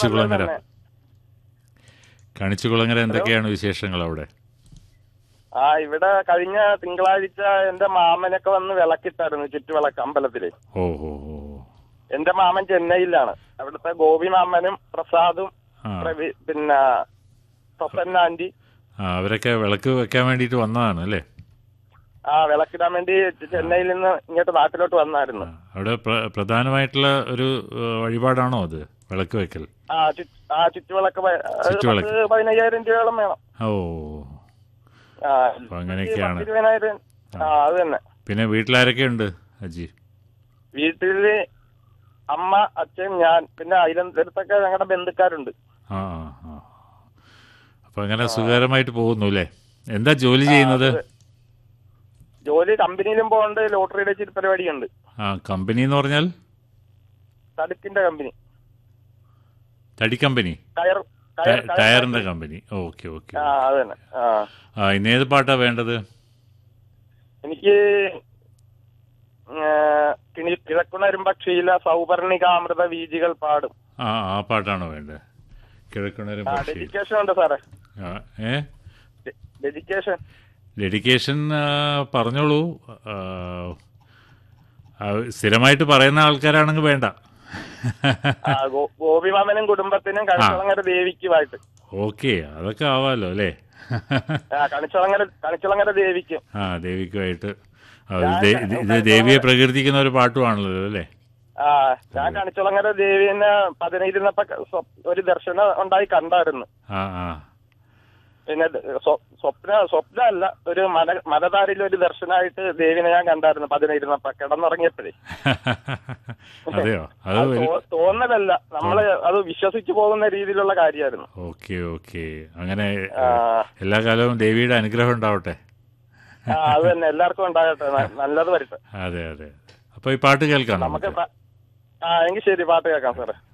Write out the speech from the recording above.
കണിച്ചുകുളങ്ങര തന്നെ. കണിച്ചുകുളങ്ങര എന്തൊക്കെയാണ് വിശേഷങ്ങൾ അവിടെ ആ ഇവിടെ കഴിഞ്ഞ തിങ്കളാഴ്ച എന്റെ മാമനൊക്കെ വന്ന് വിളക്കിട്ടായിരുന്നു ചുറ്റുവിളക്ക് അമ്പലത്തില് ഓ ഓ ഓ എന്റെ മാമൻ ചെന്നൈയിലാണ് അവിടുത്തെ ഗോപി മാമനും പ്രസാദും ആ പ്രവി- പിന്നെ പ്രസന്ന ആന്റി ആ അവരൊക്കെ വിളക്ക് വെക്കാൻ വേണ്ടിയിട്ട് വന്നതാണ് അല്ലേ ആ വിളക്കിടാൻ വേണ്ടി ചെന്നൈയിൽ നിന്ന് ഇങ്ങോട്ട് നാട്ടിലോട്ട് വന്നായിരുന്നു ആ, അവിടെ പ്ര- പ്രധാനമായിട്ടുള്ള ഒരു ഏഹ്, വഴിപാടാണോ അത് വിളക്ക് വെക്കൽ ആ ചു- ആ ചുറ്റുവിളക്ക് പ- അത് ചുറ്റുവിളക്ക്. പത്ത് പതിനയ്യായിരം രൂപയോളം വേണം ഓ ആ അപ്പൊ അങ്ങനെയൊക്കെയാണ് പത്ത് ഇരുപതിനായിരം ആ അത് തന്നെ പിന്നെ വീട്ടിലാരൊക്കെ ഉണ്ട് അജി വീട്ടില് അമ്മ അച്ഛൻ ഞാൻ പിന്നെ അതിലടുത്തൊക്കെ ഞങ്ങളുടെ ബന്ധുക്കാരുണ്ട് ആ ആ ആ അപ്പൊ അങ്ങനെ സുഖകരമായിട്ട് പോകുന്നു അല്ലേ എന്താ ജോലി ചെയ്യുന്നത് ജോലി കമ്പനിയിലും പോകുന്നുണ്ട് ലോട്ടറിയുടെ ഇച്ചിരി പരിപാടിയുണ്ട് ആ കമ്പനി എന്ന് പറഞ്ഞാൽ തടുക്കിന്റെ കമ്പനി തടി കമ്പനി ടയർ ടയർ ട- ടയറിന്റെ കമ്പനി ഓക്കെ ഓക്കെ ആ അത് തന്നെ ആ ആ ഇന്ന് ഏത് പാട്ടാ വേണ്ടത് എനിക്ക് ഏ, കിണി- കിഴക്കുണരും പക്ഷിയില സൗപർണികാമൃത വീജികൾ പാടും ആ ആ പാട്ടാണോ വേണ്ടത് കിഴക്കുണരും ആ പക്ഷി ഡെഡിക്കേഷൻ ഉണ്ട് സാറേ ആ, ഏ ഡെ- ഡെഡിക്കേഷൻ ഡെഡിക്കേഷൻ ആ, പറഞ്ഞോളൂ ആ, ആ, സ്ഥിരമായിട്ട് പറയുന്ന ആൾക്കാരാണെങ്കിൽ വേണ്ട ആ ഗോ- ഗോപിമാമനും കുടുംബത്തിനും കണിച്ചുളങ്ങര ദേവിക്കുമായിട്ട് ഓക്കെ അതൊക്കെ ആവാലോ അല്ലേ ആ കണിച്ചുളങ്ങര കണിച്ചുളങ്ങര ദേവിക്കും ആ ദേവിക്കുമായിട്ട് ആ, ഇത് ദേ- ഇത് ഇത് ദേവിയെ പ്രകീർത്തിക്കുന്ന ഒരു പാട്ടുമാണല്ലോ അല്ലേ ആ ഞാൻ കണിച്ചുളങ്ങര ദേവിനെ പതിനയിരുന്നപ്പോ സ്വ- ഒരു ദർശനം ഉണ്ടായി കണ്ടായിരുന്നു ആ ആ പിന്നെ ദ- സ്വ- സ്വപ്ന സ്വപ്ന അല്ല ഒരു മല മലതാരിൽ ഒരു ദർശനമായിട്ട് ദേവിനെ ഞാൻ കണ്ടായിരുന്നു പതിനയിരുന്നപ്പോ കിടന്നുറങ്ങിയപ്പോഴേ അതെയോ അത് അത് ഒരു- തോ- തോന്നലല്ല നമ്മള് അത് വിശ്വസിച്ചു പോകുന്ന രീതിയിലുള്ള കാര്യമായിരുന്നു ഓക്കെ ഓക്കെ അങ്ങനെ ആ. എല്ലാ കാലവും ദേവിയുടെ അനുഗ്രഹം ഉണ്ടാവട്ടെ ആ അത് തന്നെ എല്ലാവർക്കും ഉണ്ടാകട്ടെ ന- നല്ലത് വരട്ടെ അതെ അതെ അപ്പൊ ഈ പാട്ട് കേൾക്കാം നമുക്ക് നമുക്ക് പ- ആ എങ്കിൽ ശരി പാട്ട് കേൾക്കാം സാറേ